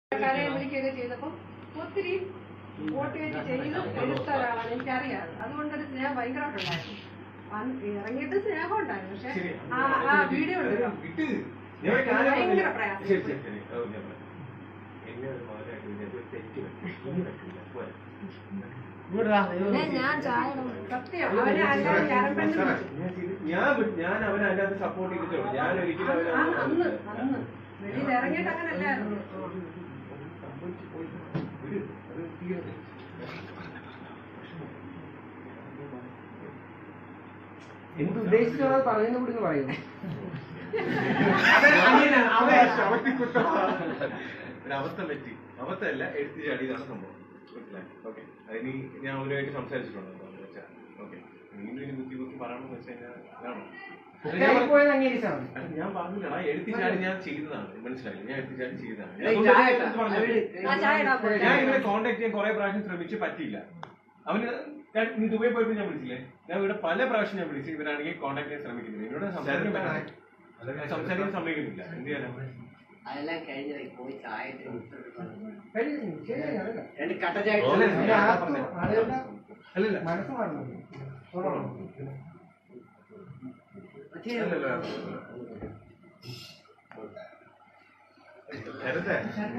കരയെ വിളിക്കുകയൊക്കെ ചെയ്തപ്പോൾ ഒത്തിരി വോട്ട് ചെയ്ത് ചെയ്ത് എടുത്ത ഒരാളാണ് എനിക്കറിയാം അതുകൊണ്ടൊരു സ്നേഹം ഭയങ്കരമായിട്ടുണ്ടായിരുന്നു വന്ന് ഇറങ്ങിയിട്ട് സ്നേഹം ഉണ്ടായിരുന്നു പക്ഷെ ശരി. ആ ആ വീഡിയോ ഉണ്ടല്ലോ വിട്ട്. ഞാൻ ഒരു കാര്യം ഭയങ്കര പറഞ്ഞില്ല. പ്രയാസം. ശരി, ശരി, ശരി. ഓ, ഞാൻ പറയാം. എന്നെ ഒരു മോശമായിട്ട് ഇതിനകത്ത് ഒരു തെറ്റ് പറ്റി. ഇനി പറ്റില്ല. പോരെ. ഞാൻ ചായ സത്യം അവനെ അല്ലാതെ ഞരമ്പെന്ന് വിളിച്ചു. ഞാൻ ചെയ്ത്- ഞാൻ വി- ഞാൻ അവനെ അതിനകത്ത് സപ്പോർട്ട് ചെയ്തിട്ടുള്ളൂ ഞാൻ ഒരിക്കലും അവനെ ആ, അന്ന് അന്ന് വെളിയിൽ ഇറങ്ങിയിട്ട് അങ്ങനെ അല്ലായിരുന്നു സംഭവിച്ചു പോയി. വിട്. അത് തീർന്നു. എന്ത് ഉദ്ദേശിച്ചാണ് പറയുന്ന കൂടി ഒന്ന് പറയുന്നു ഒരു അവസ്ഥ പറ്റി അവസ്ഥയല്ല എടുത്തു ചാടിയതാണ് സംഭവം മനസ്സിലായി ഓക്കെ അതിന് ഞാൻ അവരുമായിട്ട് സംസാരിച്ചിട്ടുണ്ട് ഓക്കെ വീണ്ടും ഇനി ബുദ്ധി ബുദ്ധി പറയണമെന്ന് വെച്ച് കഴിഞ്ഞാൽ ഇതാണ്. പോയത് അംഗീകരിച്ചാണ് അല്ല, ഞാൻ പറഞ്ഞില്ലടാ എടുത്തു ചാടി ഞാൻ ചെയ്തതാണ് മനസ്സിലായി ഞാൻ എടുത്തു ചാടി ചെയ്തതാണ് ഞാൻ ഏയ്, അതുകൊണ്ട് ചായ ഞാൻ ഇട്ടാ. പറഞ്ഞത്. ആ ചായ ഇടാൻ പോയി. ഞാൻ ഇവരെ കോണ്ടാക്ട് ചെയ്യാൻ കുറെ പ്രാവശ്യം ശ്രമിച്ച് പറ്റിയില്ല അവന് ഞാൻ നീ ദുബായി പോയപ്പോൾ ഞാൻ വിളിച്ചില്ലേ ഞാൻ ഇവിടെ പല പ്രാവശ്യം ഞാൻ വിളിച്ചു ഇവരാണെങ്കിൽ കോണ്ടാക്ട് ചെയ്യാൻ ശ്രമിക്കുന്നില്ല എന്നോട് സംസാരിക്കാൻ പറ്റില്ല സംസാരിക്കാൻ സമ്മതിക്കുന്നില്ല എന്ത് ചെയ്യാനാ അതെല്ലാം കഴിഞ്ഞാൽ പോയി ചായ ഇട്ട് കുടിച്ചിട്ട് കഴിഞ്ഞു ശരിയായി അതല്ല രണ്ട് കട്ട ചായ ഓലെ ഇട്ട് അതിന്റെ അകത്ത് ആളുകളുടെ അല്ലല്ല മനസ്സ് മാറുന്നു മറ്റേ അല്ലല്ല ശരത്തെ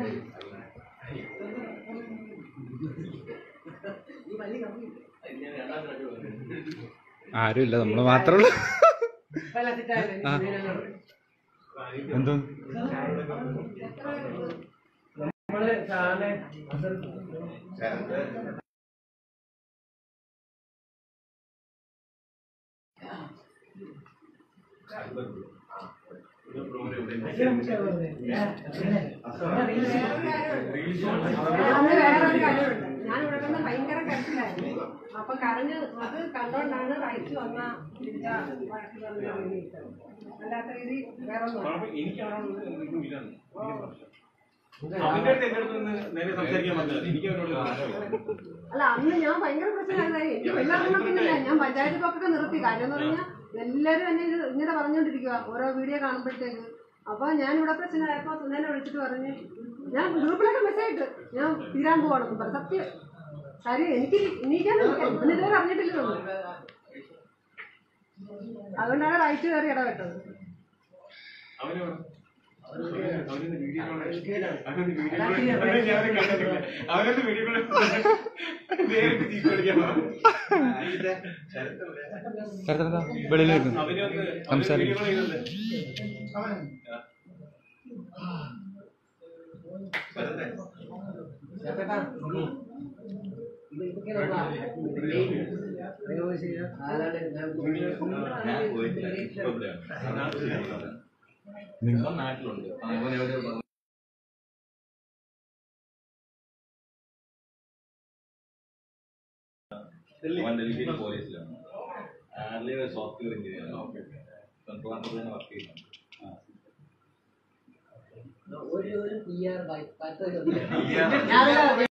ഈ വലിയ കമ്പിയില്ല ഞാൻ രണ്ടാം പ്രാവശ്യം ആരുമില്ല നമ്മള് മാത്രമേ ആ. എന്തോ നമ്മള് ചാനെ ശരത്ത് അന്ന് വേറൊരു കാര്യമുണ്ട് ഞാൻ ഇവിടെ നിന്ന് ഭയങ്കര കരച്ചിലായിരുന്നു അപ്പൊ കരഞ്ഞ് അത് കണ്ടോണ്ടാണ് റൈറ്റ് വന്ന തിരിച്ച വഴക്ക് വന്ന് ഇറങ്ങിയിട്ടത്. അല്ലാത്ത രീതി വേറെ ഒന്നും എനിക്ക് അവനോട് ഒന്നും ഇല്ല അവന്റെ അടുത്ത് എന്റെ അടുത്ത് നിന്ന് നേരെ സംസാരിക്കാൻ പറ്റില്ല എനിക്ക് അവനോട് പ്രശ്നമില്ല. അല്ല അന്ന് ഞാൻ ഭയങ്കര പ്രശ്നമായിരുന്നു എനിക്ക് വെള്ളം പിന്നില്ല ഞാൻ പഞ്ചായത്ത് പൊക്കൊക്കെ നിർത്തി കാര്യം എന്ന് പറഞ്ഞാൽ എല്ലാവരും എന്നെ ഇത് ഇങ്ങനെ പറഞ്ഞുകൊണ്ടിരിക്കുക ഓരോ വീഡിയോ കാണുമ്പോഴത്തേക്ക് അപ്പൊ ഞാൻ ഇവിടെ പ്രശ്നമായപ്പോ സുനേനെ വിളിച്ചിട്ട് പറഞ്ഞ് ഞാൻ ഗ്രൂപ്പിലൊക്കെ മെസ്സേജ് ഇട്ട് ഞാൻ തീരാൻ പോവാണെന്ന് പറഞ്ഞു സത്യം കാര്യം എനിക്ക് എണീക്കാൻ ഇതുവരെ അറിഞ്ഞിട്ടില്ലെന്നു അതുകൊണ്ടാണ് റൈറ്റ് കയറി ഇടപെട്ടത് അവന് അവനൊന്ന് വീഡിയോ കോൾ അവനൊന്ന് വീഡിയോ കോൾ അവനെ ഞാൻ കണ്ടിട്ടില്ല അവനൊന്ന് വീഡിയോ കോൾ നേരിട്ട് ചീത്ത വിളിക്കാൻ പറഞ്ഞു. ശരത്ത് എവിടെ? ചേർത്താ വെളിയിൽ നിൽക്കുന്നു അവനെ ഒന്ന് അവന് സംസാരിക്ക്. വീഡിയോ കോൾ ചെയ്തത് ശരത്തെ ഞാൻ പോയിട്ടില്ല ഇപ്പൊ ഇവിടെയാണ്. നാട്ടിലാണ്. ഇവൻ നാട്ടിലുണ്ട് അവൻ എവിടെയോ പറഞ്ഞു അവൻ ഡൽഹിയിൽ പോലീസിലാണ് ആർലി സോഫ്റ്റ്വെയർ എഞ്ചിനീയർ ട്രിവാൻഡ്രത്ത് തന്നെ വർക്ക് ചെയ്യുന്നുണ്ട് ഒരു ഒരു പി ആർ ബൈ പത്ത് PR.